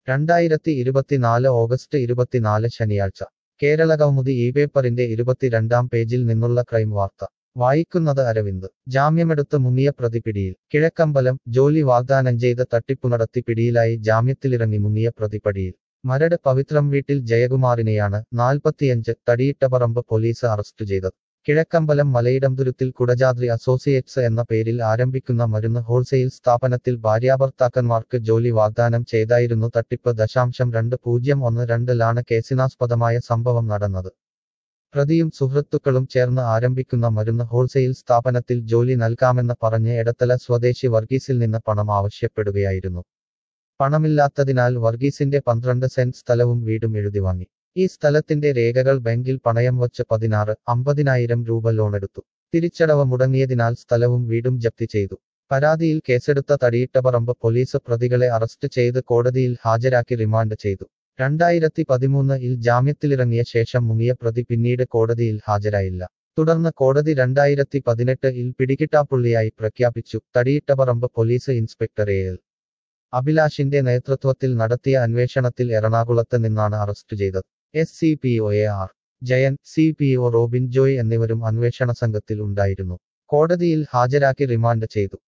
രണ്ടായിരത്തി ഇരുപത്തിനാല് ഓഗസ്റ്റ് ഇരുപത്തിനാല് ശനിയാഴ്ച കേരള കൗമുദി ഈ പേപ്പറിന്റെ ഇരുപത്തിരണ്ടാം പേജിൽ നിന്നുള്ള ക്രൈം വാർത്ത വായിക്കുന്നത് അരവിന്ദ് ജാമ്യമെടുത്ത് മുങ്ങിയ പ്രതി പിടിയിൽ കിഴക്കമ്പലം ജോലി വാഗ്ദാനം ചെയ്ത് തട്ടിപ്പു നടത്തി പിടിയിലായി ജാമ്യത്തിലിറങ്ങി മുങ്ങിയ പ്രതി പടിയിൽ മരട് പവിത്രം വീട്ടിൽ ജയകുമാറിനെയാണ് നാൽപ്പത്തിയഞ്ച് തടിയിട്ടപറമ്പ് പോലീസ് അറസ്റ്റ് ചെയ്തത് കിഴക്കമ്പലം മലയിടംതുരുത്തിൽ കുടജാദ്രി അസോസിയേറ്റ്സ് എന്ന പേരിൽ ആരംഭിക്കുന്ന മരുന്ന് ഹോൾസെയിൽ സ്ഥാപനത്തിൽ ഭാര്യാഭർത്താക്കന്മാർക്ക് ജോലി വാഗ്ദാനം ചെയ്തായിരുന്നു തട്ടിപ്പ് ദശാംശം രണ്ട് പൂജ്യം ഒന്ന് രണ്ടിലാണ് കേസിനാസ്പദമായ സംഭവം നടന്നത് പ്രതിയും സുഹൃത്തുക്കളും ചേർന്ന് ആരംഭിക്കുന്ന മരുന്ന് ഹോൾസെയിൽ സ്ഥാപനത്തിൽ ജോലി നൽകാമെന്ന് പറഞ്ഞ് എടത്തല സ്വദേശി വർഗീസിൽ നിന്ന് പണം ആവശ്യപ്പെടുകയായിരുന്നു പണമില്ലാത്തതിനാൽ വർഗീസിന്റെ പന്ത്രണ്ട് സെന്റ് സ്ഥലവും വീടും എഴുതി വാങ്ങി ഈ സ്ഥലത്തിന്റെ രേഖകൾ ബാങ്കിൽ പണയം വച്ച് പതിനാറ് അമ്പതിനായിരം രൂപ ലോണെടുത്തു തിരിച്ചടവ് മുടങ്ങിയതിനാൽ സ്ഥലവും വീടും ജപ്തി ചെയ്തു പരാതിയിൽ കേസെടുത്ത തടിയിട്ടപറമ്പ് പോലീസ് പ്രതികളെ അറസ്റ്റ് ചെയ്ത് കോടതിയിൽ ഹാജരാക്കി റിമാൻഡ് ചെയ്തു രണ്ടായിരത്തി പതിമൂന്നിൽ ജാമ്യത്തിലിറങ്ങിയ ശേഷം മുങ്ങിയ പ്രതി പിന്നീട് കോടതിയിൽ ഹാജരായില്ല തുടർന്ന് കോടതി രണ്ടായിരത്തി പതിനെട്ടിൽ പിടികിട്ടാപ്പുള്ളിയായി പ്രഖ്യാപിച്ചു Thadiyittaparambu police inspector A L അഭിലാഷിന്റെ നേതൃത്വത്തിൽ നടത്തിയ അന്വേഷണത്തിൽ എറണാകുളത്ത് നിന്നാണ് അറസ്റ്റ് ചെയ്തത് S C P O A R Jayan C P O Robin Joy എന്നിവരും അന്വേഷണ സംഘത്തിൽ ഉണ്ടായിരുന്നു കോടതിയിൽ ഹാജരാക്കി റിമാൻഡ് ചെയ്തു